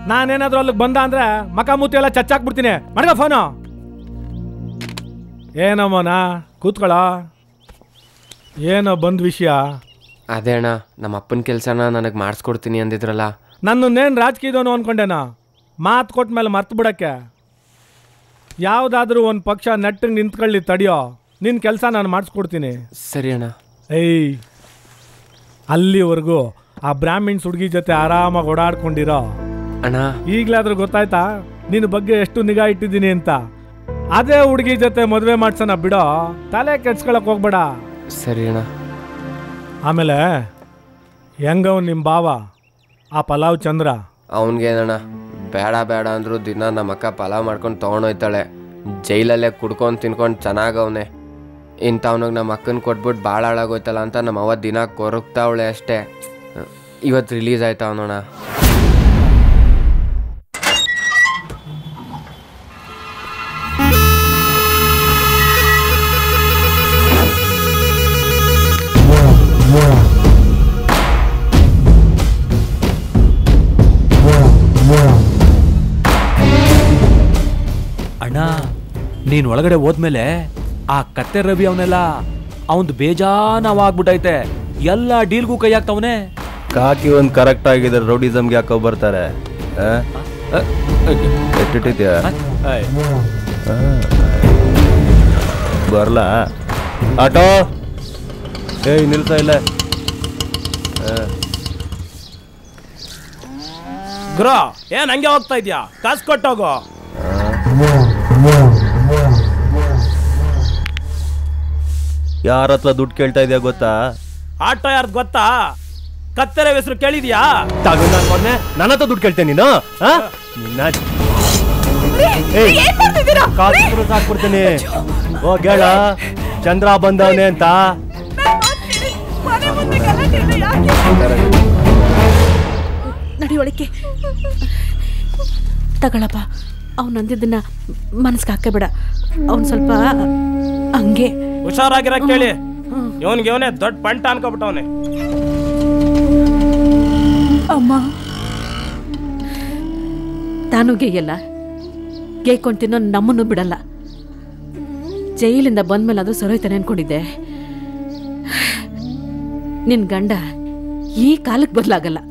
ನಾನೇನಾದ್ರೂ ಅಲ್ಲಿಗೆ ಬಂದ ಅಂದ್ರೆ ಮಕ ಮುತ್ತಿ ಎಲ್ಲ ಚಚ್ಚಾಕ್ಬಿಡ್ತೀನಿ ಮಡ್ಗ ಫೋನು ಏನಮ್ಮನ ಕೂತ್ಕೊಳ ಏನೋ ಬಂದ್ ವಿಷಯ ಅದೇ ಅಣ್ಣ ನಮ್ಮ ಅಪ್ಪನ ಕೆಲಸನ ನನಗೆ ಮಾಡಿಸ್ಕೊಡ್ತೀನಿ ಅಂದಿದ್ರಲ್ಲ ನನ್ನನ್ನೇನು ರಾಜಕೀಯದವನು ಅನ್ಕೊಂಡೇನ ಮಾತು ಕೊಟ್ಟ ಮೇಲೆ ಮರ್ತು ಬಿಡಕ್ಕೆ ಯಾವುದಾದ್ರೂ ಒಂದು ಪಕ್ಷ ನೆಟ್ಟಿಗೆ ನಿಂತ್ಕೊಳ್ಳಿ ತಡಿಯೋ ನಿನ್ನ ಕೆಲಸ ನಾನು ಮಾಡಿಸ್ಕೊಡ್ತೀನಿ ಸರಿ ಅಣ್ಣ ಏಯ್ ಅಲ್ಲಿವರೆಗೂ ಆ ಬ್ರಾಹ್ಮಿಣ್ಸ್ ಹುಡುಗಿ ಜೊತೆ ಆರಾಮಾಗಿ ಓಡಾಡ್ಕೊಂಡಿರೋ ಅಣ್ಣ ಈಗಲಾದ್ರೂ ಗೊತ್ತಾಯ್ತಾ ನಿನ್ನ ಬಗ್ಗೆ ಎಷ್ಟು ನಿಗಾ ಇಟ್ಟಿದ್ದೀನಿ ಅಂತ ಅದೇ ಹುಡುಗಿ ಜೊತೆ ಮದುವೆ ಮಾಡ್ಸೋಣ ಬಿಡೋ ತಲೆ ಕೆಡ್ಸ್ಕೊಳಕ್ ಹೋಗ್ಬೇಡ ಸರಿ ಅಣ್ಣ ಆಮೇಲೆ ಹೆಂಗವ್ ನಿಮ್ಮ ಬಾವ ಆ ಪಲಾವ್ ಚಂದ್ರ ಅವನಿಗೇನಣ್ಣ ಬೇಡ ಬೇಡ ಅಂದ್ರು ದಿನ ನಮ್ಮ ಅಕ್ಕ ಪಲಾವ್ ಮಾಡ್ಕೊಂಡು ತೊಗೊಂಡೋಯ್ತಾಳೆ ಜೈಲಲ್ಲೇ ಕುಡ್ಕೊಂಡು ತಿನ್ಕೊಂಡು ಚೆನ್ನಾಗವನೆ ಇಂಥವ್ನಿಗೆ ನಮ್ಮ ಅಕ್ಕನ ಕೊಟ್ಬಿಟ್ಟು ಭಾಳ ಹಾಳಾಗೋಯ್ತಲ್ಲ ಅಂತ ನಮ್ಮ ಅವ್ವ ದಿನ ಕೊರಗ್ತಾವಳೆ ಅಷ್ಟೇ ಇವತ್ತು ರಿಲೀಸ್ ಆಯ್ತಾ ಅವನೋಣ ಅಣ್ಣ ನೀನ್ ಒಳಗಡೆ ಹೋದ್ಮೇಲೆ ಆ ಕತ್ತೆ ರವಿ ಅವನೆಲ್ಲ ಅವಂದು ಬೇಜಾನವಾಗ್ಬಿಟ್ಟೈತೆ ಎಲ್ಲ ಡೀಲ್ಗೂ ಕೈ ಹಾಕ್ತವನೆ ಕಾಕಿ ಒಂದು ಕರೆಕ್ಟ್ ಆಗಿದ್ರೆ ರೌಡಿಸಮ್ಗೆ ಯಾಕೋ ಬರ್ತಾರೆ ಆ? ಆ, ಎಷ್ಟಿಟ್ಟಿದ್ಯಾ ಬರ್ಲಾ ಆಟೋ ಏಯ್ ನಿಲ್ಸ ಇಲ್ಲ ಗ್ರೋ ಏನ್ ಹಂಗೆ ಹೋಗ್ತಾ ಇದ್ಯಾ ಕಾಸು ಕೊಟ್ಟೋಗು ಯಾರ ಹತ್ರ ದುಡ್ಡು ಕೇಳ್ತಾ ಇದೆಯಾ ಗೊತ್ತಾ ಆಟೋ ಯಾರ್ದು ಗೊತ್ತಾ ಕತ್ತೆರೆ ಹೆಸರು ಕೇಳಿದ್ಯಾ ತಗೊಂಡ್ ನಾನು ಮೊನ್ನೆ ನನ್ನ ಹತ್ರ ದುಡ್ಡು ಕೇಳ್ತೇನೆ ನೀನು ಆ? ನಿನ್ನ ಏಯ್, ಕಾಸಿದ್ರು ಸಾಕ್ಬಿಡ್ತೀನಿ ಓ ಕೇಳ ಚಂದ್ರ ಬಂದವನೆ ಅಂತ ನಡಿಯೊಳಕ್ಕೆ ತಗೊಳಪ್ಪ ಅವ್ನು ಅಂದಿದ್ದನ್ನ ಮನಸ್ಸಿಗೆ ಹಾಕಬೇಡ ಅವ್ನು ಸ್ವಲ್ಪ ಹಂಗೆ ಹುಷಾರಾಗಿರ ಕೇಳಿ ಇವನ್ಗೆ ಇವನೇ ದೊಡ್ಡ ಪಂಟ ಅನ್ಕೊಬಿಟ್ಟವನೆ ಅಮ್ಮ ತಾನು ಗೇಯಲ್ಲ ಗೇಯ್ಕೊಂಡು ತಿನ್ನೋ ನಮ್ಮನ್ನು ಬಿಡಲ್ಲ ಜೈಲಿಂದ ಬಂದ್ಮೇಲೆ ಅದು ಸರೋಯ್ತಾನೆ ಅನ್ಕೊಂಡಿದ್ದೆ ನಿನ್ ಗಂಡ ಈ ಕಾಲಕ್ಕೆ ಬದಲಾಗಲ್ಲ